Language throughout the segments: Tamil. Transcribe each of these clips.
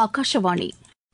ஆகாஷவாணி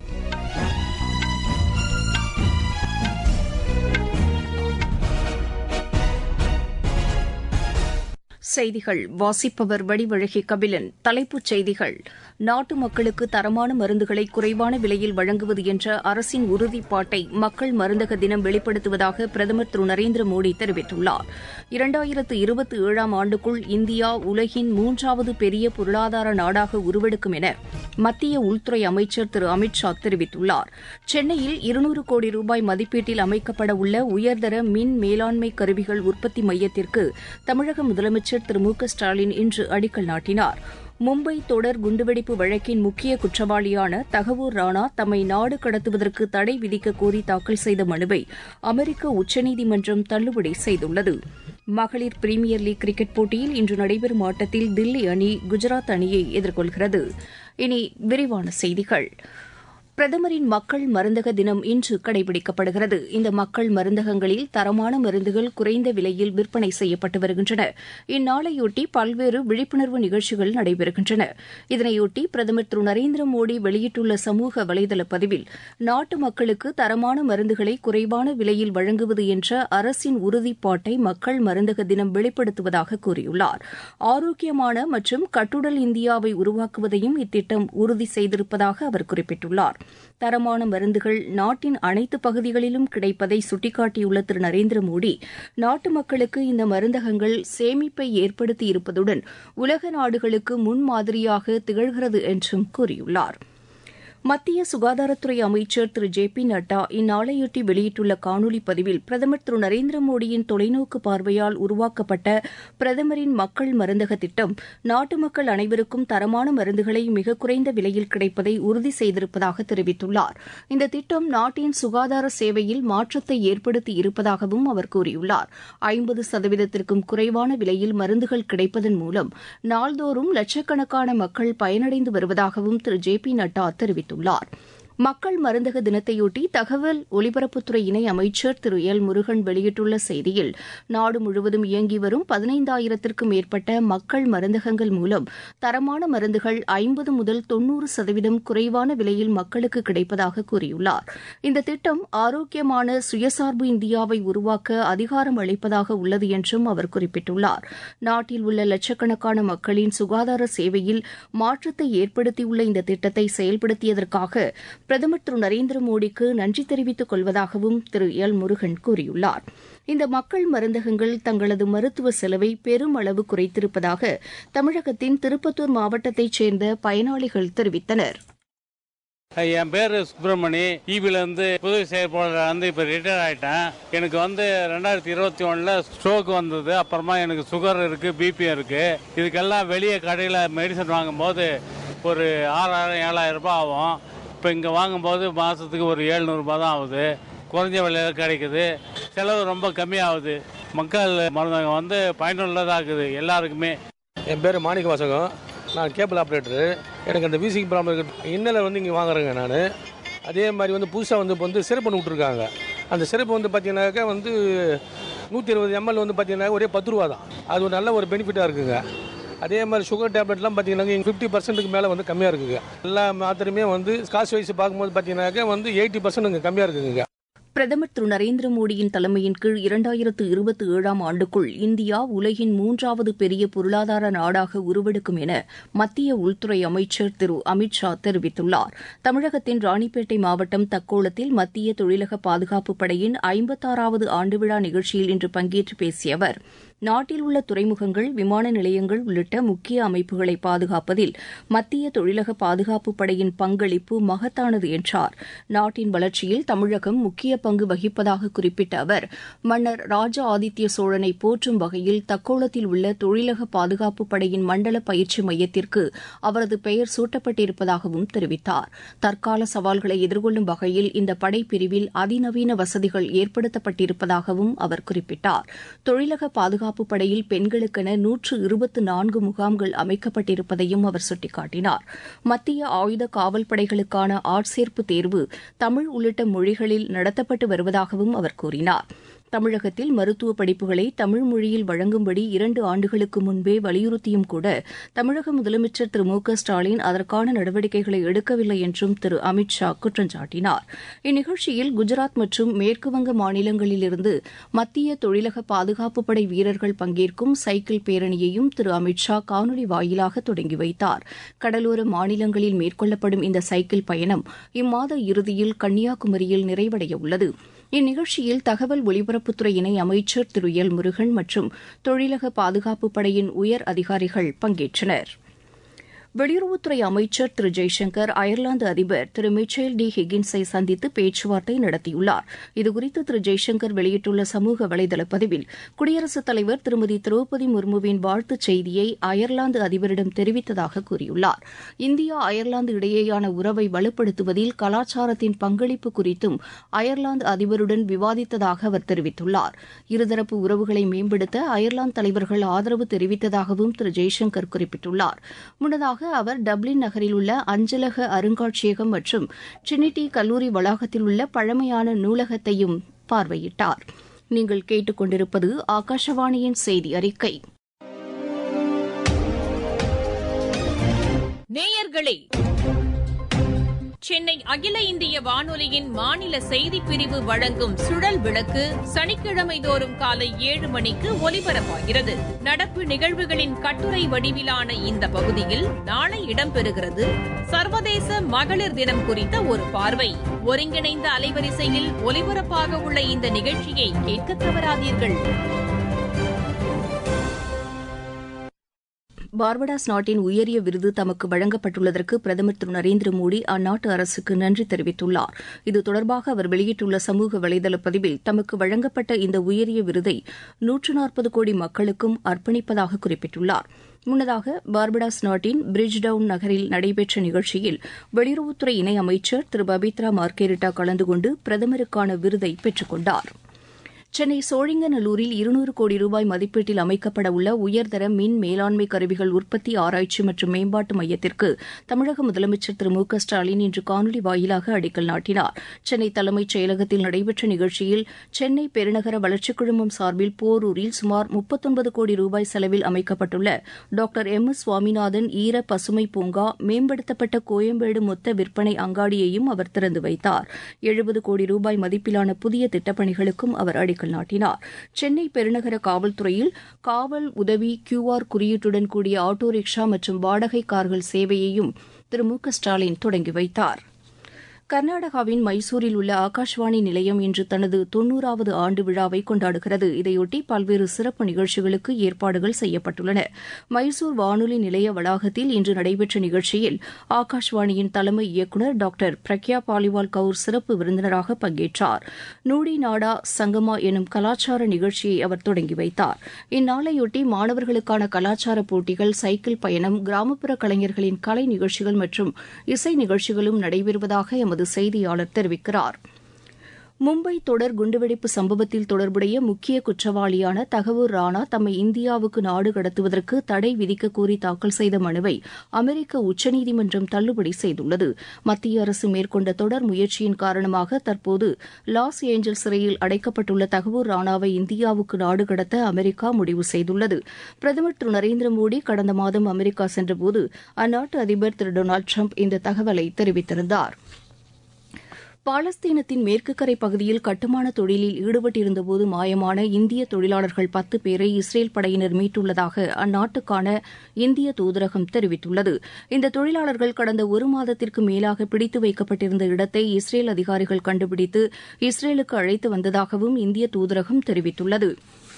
செய்திகள் வாசிப்பவர் வடிவழகி கபிலன் தலைப்புச் செய்திகள் நாட்டு மக்களுக்கு தரமான மருந்துகளை குறைவான விலையில் வழங்குவது என்ற அரசின் உறுதிப்பாட்டை மக்கள் மருந்தக தினம் வெளிப்படுத்துவதாக பிரதமர் திரு நரேந்திர மோடி தெரிவித்துள்ளார் இரண்டாயிரத்து இருபத்தி ஏழாம் ஆண்டுக்குள் இந்தியா உலகின் மூன்றாவது பெரிய பொருளாதார நாடாக உருவெடுக்கும் என மத்திய உள்துறை அமைச்சர் திரு அமித் ஷா தெரிவித்துள்ளார் சென்னையில் இருநூறு கோடி ரூபாய் மதிப்பீட்டில் அமைக்கப்பட உள்ள உயர்தர மின் மேலாண்மை கருவிகள் உற்பத்தி மையத்திற்கு தமிழக முதலமைச்சர் திரு மு க ஸ்டாலின் இன்று அடிக்கல் நாட்டினார் மும்பை தொடர் குண்டுவெடிப்பு வழக்கின் முக்கிய குற்றவாளியான தகவூர் ராணா தம்மை நாடு கடத்துவதற்கு தடை விதிக்க கோரி தாக்கல் செய்த மனுவை அமெரிக்க உச்சநீதிமன்றம் தள்ளுபடி செய்துள்ளது மகளிர் பிரீமியர் லீக் கிரிக்கெட் போட்டியில் இன்று நடைபெறும் ஆட்டத்தில் தில்லி அணி குஜராத் அணியை எதிர்கொள்கிறது இனி விரிவான செய்திகள் பிரதமரின் மக்கள் மருந்தக தினம் இன்று கடைபிடிக்கப்படுகிறது இந்த மக்கள் மருந்தகங்களில் தரமான மருந்துகள் குறைந்த விலையில் விற்பனை செய்யப்பட்டு வருகின்றன இந்நாளையொட்டி பல்வேறு விழிப்புணர்வு நிகழ்ச்சிகள் நடைபெறுகின்றன இதனையொட்டி பிரதமர் திரு நரேந்திர மோடி வெளியிட்டுள்ள சமூக வலைதள பதிவில் நாட்டு மக்களுக்கு தரமான மருந்துகளை குறைவான விலையில் வழங்குவது என்ற அரசின் உறுதிப்பாட்டை மக்கள் மருந்தக தினம் வெளிப்படுத்துவதாக கூறியுள்ளார் ஆரோக்கியமான மற்றும் கட்டுடல் இந்தியாவை உருவாக்குவதையும் இத்திட்டம் உறுதி செய்திருப்பதாக அவர் குறிப்பிட்டுள்ளார் தரமான மருந்துகள் நாட்டின் அனைத்து பகுதிகளிலும் கிடைப்பதை சுட்டிக்காட்டியுள்ள திரு நரேந்திர மோடி நாட்டு மக்களுக்கு இந்த மருந்தகங்கள் சேமிப்பை ஏற்படுத்தி இருப்பதுடன் உலக நாடுகளுக்கு முன்மாதிரியாக திகழ்கிறது என்றும் கூறியுள்ளார் மத்திய சுகாதாரத்துறை அமைச்சர் திரு ஜே பி நட்டா இந்நாளையொட்டி வெளியிட்டுள்ள காணொலி பதிவில் பிரதமர் திரு நரேந்திர மோடியின் தொலைநோக்கு பார்வையால் உருவாக்கப்பட்ட பிரதமரின் மக்கள் மருந்தக திட்டம் நாட்டு மக்கள் அனைவருக்கும் தரமான மருந்துகளை மிக குறைந்த விலையில் கிடைப்பதை உறுதி செய்திருப்பதாக தெரிவித்துள்ளார் இந்த திட்டம் நாட்டின் சுகாதார சேவையில் மாற்றத்தை ஏற்படுத்தி இருப்பதாகவும் அவர் கூறியுள்ளார் ஐம்பது சதவீதத்திற்கும் குறைவான விலையில் மருந்துகள் கிடைப்பதன் மூலம் நாள்தோறும் லட்சக்கணக்கான மக்கள் பயனடைந்து வருவதாகவும் திரு ஜே பி நட்டா தெரிவித்துள்ளார் தெரிவித்துள்ளார் மக்கள் மருந்தக தினத்தையொட்டி தகவல் ஒலிபரப்புத்துறை இணை அமைச்சர் திரு எல் முருகன் வெளியிட்டுள்ள செய்தியில் நாடு முழுவதும் இயங்கி வரும் பதினைந்தாயிரத்திற்கும் மேற்பட்ட மக்கள் மருந்தகங்கள் மூலம் தரமான மருந்துகள் ஐம்பது முதல் தொன்னூறு சதவீதம் குறைவான விலையில் மக்களுக்கு கிடைப்பதாக கூறியுள்ளார் இந்த திட்டம் ஆரோக்கியமான சுயசார்பு இந்தியாவை உருவாக்க அதிகாரம் அளிப்பதாக உள்ளது என்றும் அவர் குறிப்பிட்டுள்ளார் நாட்டில் உள்ள லட்சக்கணக்கான மக்களின் சுகாதார சேவையில் மாற்றத்தை ஏற்படுத்தியுள்ள இந்த திட்டத்தை செயல்படுத்தியதற்காக பிரதமர் திரு நரேந்திர மோடிக்கு நன்றி தெரிவித்துக் கொள்வதாகவும் திரு எல் முருகன் கூறியுள்ளார் இந்த மக்கள் மருந்தகங்கள் தங்களது மருத்துவ செலவை பெருமளவு குறைத்திருப்பதாக தமிழகத்தின் திருப்பத்தூர் மாவட்டத்தைச் சேர்ந்த பயனாளிகள் தெரிவித்தனர் என் பேர் சுப்பிரமணி இபிலேருந்து புதுவை செயற்பாளர் வந்து இப்போ ரிட்டையர் ஆகிட்டேன் எனக்கு வந்து ரெண்டாயிரத்தி இருபத்தி ஒன்றில் ஸ்ட்ரோக் வந்தது அப்புறமா எனக்கு சுகர் இருக்குது பிபி இருக்குது இதுக்கெல்லாம் வெளியே கடையில் மெடிசன் வாங்கும்போது ஒரு ஆறாயிரம் ஏழாயிரம் ரூபாய் ஆகும் இப்போ இங்கே வாங்கும்போது மாதத்துக்கு ஒரு ஏழ்நூறுபா தான் ஆகுது குறைஞ்ச விலையில் கிடைக்குது செலவு ரொம்ப கம்மியாகுது மக்கள் மருந்தகம் வந்து பயனுள்ளதாக இருக்குது எல்லாருக்குமே என் பேர் மாணிக்க வாசகம் நான் கேபிள் ஆப்ரேட்டரு எனக்கு அந்த வீசிங் ப்ராப்ளம் இருக்கு இன்னலை வந்து இங்கே வாங்குறேங்க நான் அதே மாதிரி வந்து புதுசாக வந்து இப்போ வந்து சிறப்பு விட்ருக்காங்க அந்த சிறப்பு வந்து பார்த்தீங்கன்னாக்கா வந்து நூற்றி இருபது எம்எல் வந்து பார்த்தீங்கன்னா ஒரே பத்து ரூபா தான் அது ஒரு நல்ல ஒரு பெனிஃபிட்டாக இருக்குங்க அதே மாதிரி சுகர் டேப்லெட்லாம் பார்த்தீங்கன்னா ஃபிஃப்டி பர்சன்ட்டுக்கு மேலே வந்து கம்மியாக இருக்குங்க எல்லா மாத்திரமே வந்து காசு வைஸ் பார்க்கும்போது பார்த்தீங்கன்னாக்கா வந்து எயிட்டி பர்சன்ட் இங்கே கம்மியாக இருக்குங்க பிரதமர் திரு நரேந்திர மோடியின் தலைமையின் கீழ் இரண்டாயிரத்து இருபத்தி ஏழாம் ஆண்டுக்குள் இந்தியா உலகின் மூன்றாவது பெரிய பொருளாதார நாடாக உருவெடுக்கும் என மத்திய உள்துறை அமைச்சர் திரு அமித் ஷா தெரிவித்துள்ளார் தமிழகத்தின் ராணிப்பேட்டை மாவட்டம் தக்கோலத்தில் மத்திய தொழிலக பாதுகாப்பு படையின் ஐம்பத்தாறாவது ஆண்டு விழா நிகழ்ச்சியில் இன்று பங்கேற்று பேசிய அவர் நாட்டில் உள்ள துறைமுகங்கள் விமான நிலையங்கள் உள்ளிட்ட முக்கிய அமைப்புகளை பாதுகாப்பதில் மத்திய தொழிலக பாதுகாப்பு படையின் பங்களிப்பு மகத்தானது என்றார் நாட்டின் வளர்ச்சியில் தமிழகம் முக்கிய பங்கு வகிப்பதாக குறிப்பிட்ட அவர் மன்னர் ராஜ ஆதித்ய சோழனை போற்றும் வகையில் தக்கோலத்தில் உள்ள தொழிலக பாதுகாப்பு படையின் மண்டல பயிற்சி மையத்திற்கு அவரது பெயர் சூட்டப்பட்டிருப்பதாகவும் தெரிவித்தார் தற்கால சவால்களை எதிர்கொள்ளும் வகையில் இந்த படைப்பிரிவில் அதிநவீன வசதிகள் ஏற்படுத்தப்பட்டிருப்பதாகவும் அவர் குறிப்பிட்டார் தொழிலக பாதுகாப்பு பாதுகாப்பு படையில் பெண்களுக்கென நூற்று இருபத்து நான்கு முகாம்கள் அமைக்கப்பட்டிருப்பதையும் அவர் சுட்டிக்காட்டினார் மத்திய ஆயுத காவல் படைகளுக்கான ஆட்சேர்ப்பு தேர்வு தமிழ் உள்ளிட்ட மொழிகளில் நடத்தப்பட்டு வருவதாகவும் அவர் கூறினார் தமிழகத்தில் மருத்துவ படிப்புகளை தமிழ் மொழியில் வழங்கும்படி இரண்டு ஆண்டுகளுக்கு முன்பே வலியுறுத்தியும் கூட தமிழக முதலமைச்சர் திரு மு க ஸ்டாலின் அதற்கான நடவடிக்கைகளை எடுக்கவில்லை என்றும் திரு அமித் ஷா குற்றம் சாட்டினார் இந்நிகழ்ச்சியில் குஜராத் மற்றும் மேற்குவங்க மாநிலங்களிலிருந்து மத்திய தொழிலக பாதுகாப்பு படை வீரர்கள் பங்கேற்கும் சைக்கிள் பேரணியையும் திரு அமித் ஷா காணொலி வாயிலாக தொடங்கி வைத்தார் கடலோர மாநிலங்களில் மேற்கொள்ளப்படும் இந்த சைக்கிள் பயணம் இம்மாத இறுதியில் கன்னியாகுமரியில் நிறைவடைய உள்ளது இந்நிகழ்ச்சியில் தகவல் ஒலிபரப்புத்துறை இணை அமைச்சர் திரு எல் முருகன் மற்றும் தொழிலக பாதுகாப்பு படையின் உயர் அதிகாரிகள் பங்கேற்றனர் வெளியுறவுத்துறை அமைச்சர் திரு ஜெய்சங்கர் அயர்லாந்து அதிபர் திரு மிச்சேல் டி ஹிகின்ஸை சந்தித்து பேச்சுவார்த்தை நடத்தியுள்ளார் இதுகுறித்து திரு ஜெய்சங்கர் வெளியிட்டுள்ள சமூக வலைதள பதிவில் குடியரசுத் தலைவர் திருமதி திரௌபதி முர்முவின் வாழ்த்துச் செய்தியை அயர்லாந்து அதிபரிடம் தெரிவித்ததாக கூறியுள்ளார் இந்தியா அயர்லாந்து இடையேயான உறவை வலுப்படுத்துவதில் கலாச்சாரத்தின் பங்களிப்பு குறித்தும் அயர்லாந்து அதிபருடன் விவாதித்ததாக அவர் தெரிவித்துள்ளார் இருதரப்பு உறவுகளை மேம்படுத்த அயர்லாந்து தலைவர்கள் ஆதரவு தெரிவித்ததாகவும் திரு ஜெய்சங்கர் குறிப்பிட்டுள்ளார் முன்னதாக அவர் டப்ளின் நகரில் உள்ள அஞ்சலக அருங்காட்சியகம் மற்றும் ட்ரினிட்டி கல்லூரி வளாகத்தில் உள்ள பழமையான நூலகத்தையும் பார்வையிட்டார் நீங்கள் கேட்டுக்கொண்டிருப்பது ஆகாஷவாணியின் செய்தி அறிக்கை நேயர்களே சென்னை அகில இந்திய வானொலியின் மாநில செய்திப் பிரிவு வழங்கும் சுழல் விளக்கு சனிக்கிழமை தோறும் காலை ஏழு மணிக்கு ஒலிபரப்பாகிறது நடப்பு நிகழ்வுகளின் கட்டுரை வடிவிலான இந்த பகுதியில் நாளை இடம்பெறுகிறது சர்வதேச மகளிர் தினம் குறித்த ஒரு பார்வை ஒருங்கிணைந்த அலைவரிசையில் ஒலிபரப்பாக உள்ள இந்த நிகழ்ச்சியை கேட்க தவறாதீர்கள் பார்படாஸ் நாட்டின் உயரிய விருது தமக்கு வழங்கப்பட்டுள்ளதற்கு பிரதமர் திரு நரேந்திர மோடி அந்நாட்டு அரசுக்கு நன்றி தெரிவித்துள்ளார் இது தொடர்பாக அவர் வெளியிட்டுள்ள சமூக வலைதள பதிவில் தமக்கு வழங்கப்பட்ட இந்த உயரிய விருதை நூற்று நாற்பது கோடி மக்களுக்கும் அர்ப்பணிப்பதாக குறிப்பிட்டுள்ளார் முன்னதாக பார்படாஸ் நாட்டின் பிரிட்ஜ்டவுன் நகரில் நடைபெற்ற நிகழ்ச்சியில் வெளியுறவுத்துறை இணை அமைச்சர் திரு பபித்ரா மார்கெரிட்டா கலந்து கொண்டு பிரதமருக்கான விருதை பெற்றுக் கொண்டாா் சென்னை சோழிங்கநல்லூரில் இருநூறு கோடி ரூபாய் மதிப்பீட்டில் அமைக்கப்பட உள்ள உயர்தர மின் மேலாண்மை கருவிகள் உற்பத்தி ஆராய்ச்சி மற்றும் மேம்பாட்டு மையத்திற்கு தமிழக முதலமைச்சர் திரு மு க ஸ்டாலின் இன்று காணொலி வாயிலாக அடிக்கல் நாட்டினார் சென்னை தலைமைச் செயலகத்தில் நடைபெற்ற நிகழ்ச்சியில் சென்னை பெருநகர வளர்ச்சிக் குழுமம் சார்பில் போரூரில் சுமார் முப்பத்தொன்பது கோடி ரூபாய் செலவில் அமைக்கப்பட்டுள்ள டாக்டர் எம் எஸ் சுவாமிநாதன் ஈர பசுமை பூங்கா மேம்படுத்தப்பட்ட கோயம்பேடு மொத்த விற்பனை அங்காடியையும் அவர் திறந்து வைத்தார் எழுபது கோடி ரூபாய் மதிப்பிலான புதிய திட்டப்பணிகளுக்கும் அவர் அடிக்கல் அடிக்கல் நாட்டினார் சென்னை பெருநகர காவல்துறையில் காவல் உதவி கியூஆர் குறியீட்டுடன் கூடிய ஆட்டோ ரிக்ஷா மற்றும் வாடகை கார்கள் சேவையையும் திரு மு க ஸ்டாலின் தொடங்கி வைத்தார் கர்நாடகாவின் மைசூரில் உள்ள ஆகாஷ்வாணி நிலையம் இன்று தனது தொன்னூறாவது ஆண்டு விழாவை கொண்டாடுகிறது இதையொட்டி பல்வேறு சிறப்பு நிகழ்ச்சிகளுக்கு ஏற்பாடுகள் செய்யப்பட்டுள்ளன மைசூர் வானொலி நிலைய வளாகத்தில் இன்று நடைபெற்ற நிகழ்ச்சியில் ஆகாஷ்வாணியின் தலைமை இயக்குநர் டாக்டர் பிரக்யா பாலிவால் கவுர் சிறப்பு விருந்தினராக பங்கேற்றார் நூடி நாடா சங்கமா எனும் கலாச்சார நிகழ்ச்சியை அவர் தொடங்கி வைத்தார் இந்நாளையொட்டி மாணவர்களுக்கான கலாச்சார போட்டிகள் சைக்கிள் பயணம் கிராமப்புற கலைஞர்களின் கலை நிகழ்ச்சிகள் மற்றும் இசை நிகழ்ச்சிகளும் நடைபெறுவதாக எமது எமது செய்தியாளர் தெரிவிக்கிறார் மும்பை தொடர் குண்டுவெடிப்பு சம்பவத்தில் தொடர்புடைய முக்கிய குற்றவாளியான தகவூர் ராணா தம்மை இந்தியாவுக்கு நாடு கடத்துவதற்கு தடை விதிக்க கோரி தாக்கல் செய்த மனுவை அமெரிக்க உச்சநீதிமன்றம் தள்ளுபடி செய்துள்ளது மத்திய அரசு மேற்கொண்ட தொடர் முயற்சியின் காரணமாக தற்போது லாஸ் ஏஞ்சல்ஸ் சிறையில் அடைக்கப்பட்டுள்ள தகவூர் ராணாவை இந்தியாவுக்கு நாடு கடத்த அமெரிக்கா முடிவு செய்துள்ளது பிரதமர் திரு நரேந்திர மோடி கடந்த மாதம் அமெரிக்கா சென்றபோது அந்நாட்டு அதிபர் திரு டொனால்டு ட்ரம்ப் இந்த தகவலை தெரிவித்திருந்தாா் பாலஸ்தீனத்தின் மேற்கு கரை பகுதியில் கட்டுமான தொழிலில் ஈடுபட்டிருந்தபோது மாயமான இந்திய தொழிலாளர்கள் பத்து பேரை இஸ்ரேல் படையினர் மீட்டுள்ளதாக அந்நாட்டுக்கான இந்திய தூதரகம் தெரிவித்துள்ளது இந்த தொழிலாளர்கள் கடந்த ஒரு மாதத்திற்கு மேலாக பிடித்து வைக்கப்பட்டிருந்த இடத்தை இஸ்ரேல் அதிகாரிகள் கண்டுபிடித்து இஸ்ரேலுக்கு அழைத்து வந்ததாகவும் இந்திய தூதரகம் தெரிவித்துள்ளது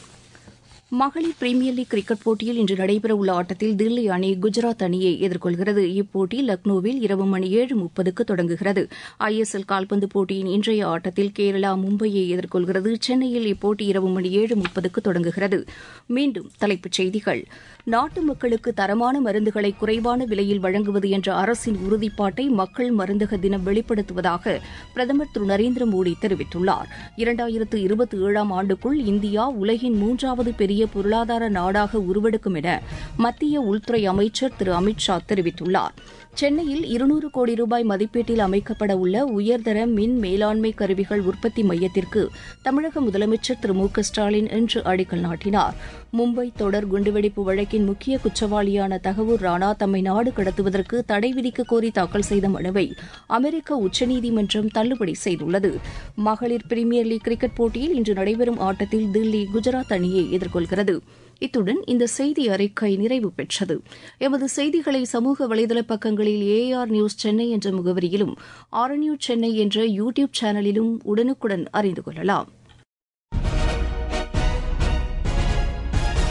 மகளிர் பிரீமியர் லீக் கிரிக்கெட் போட்டியில் இன்று நடைபெறவுள்ள ஆட்டத்தில் தில்லி அணி குஜராத் அணியை எதிர்கொள்கிறது இப்போட்டி லக்னோவில் இரவு மணி ஏழு முப்பதுக்கு தொடங்குகிறது ஐஎஸ்எல் கால்பந்து போட்டியின் இன்றைய ஆட்டத்தில் கேரளா மும்பையை எதிர்கொள்கிறது சென்னையில் இப்போட்டி இரவு மணி ஏழு முப்பதுக்கு தொடங்குகிறது மீண்டும் தலைப்புச் செய்திகள் நாட்டு மக்களுக்கு தரமான மருந்துகளை குறைவான விலையில் வழங்குவது என்ற அரசின் உறுதிப்பாட்டை மக்கள் மருந்தக தினம் வெளிப்படுத்துவதாக பிரதமர் திரு நரேந்திர மோடி தெரிவித்துள்ளார் இரண்டாயிரத்து இருபத்தி ஏழாம் ஆண்டுக்குள் இந்தியா உலகின் மூன்றாவது பெரிய பொருளாதார நாடாக உருவெடுக்கும் என மத்திய உள்துறை அமைச்சர் திரு அமித் ஷா தெரிவித்துள்ளார் சென்னையில் இருநூறு கோடி ரூபாய் மதிப்பீட்டில் அமைக்கப்பட உள்ள உயர்தர மின் மேலாண்மை கருவிகள் உற்பத்தி மையத்திற்கு தமிழக முதலமைச்சர் திரு மு க ஸ்டாலின் இன்று அடிக்கல் நாட்டினார் மும்பை தொடர் குண்டுவெடிப்பு வழக்கின் முக்கிய குற்றவாளியான தகவூர் ராணா தம்மை நாடு கடத்துவதற்கு தடை விதிக்க கோரி தாக்கல் செய்த மனுவை அமெரிக்க உச்சநீதிமன்றம் தள்ளுபடி செய்துள்ளது மகளிர் பிரீமியர் லீக் கிரிக்கெட் போட்டியில் இன்று நடைபெறும் ஆட்டத்தில் தில்லி குஜராத் அணியை எதிர்கொள்கிறது இத்துடன் இந்த செய்தி அறிக்கை நிறைவு பெற்றது எமது செய்திகளை சமூக வலைதள பக்கங்களில் ஏஆர் நியூஸ் சென்னை என்ற முகவரியிலும் ஆர் நியூஸ் சென்னை என்ற யூ டியூப் சேனலிலும் உடனுக்குடன் அறிந்து கொள்ளலாம்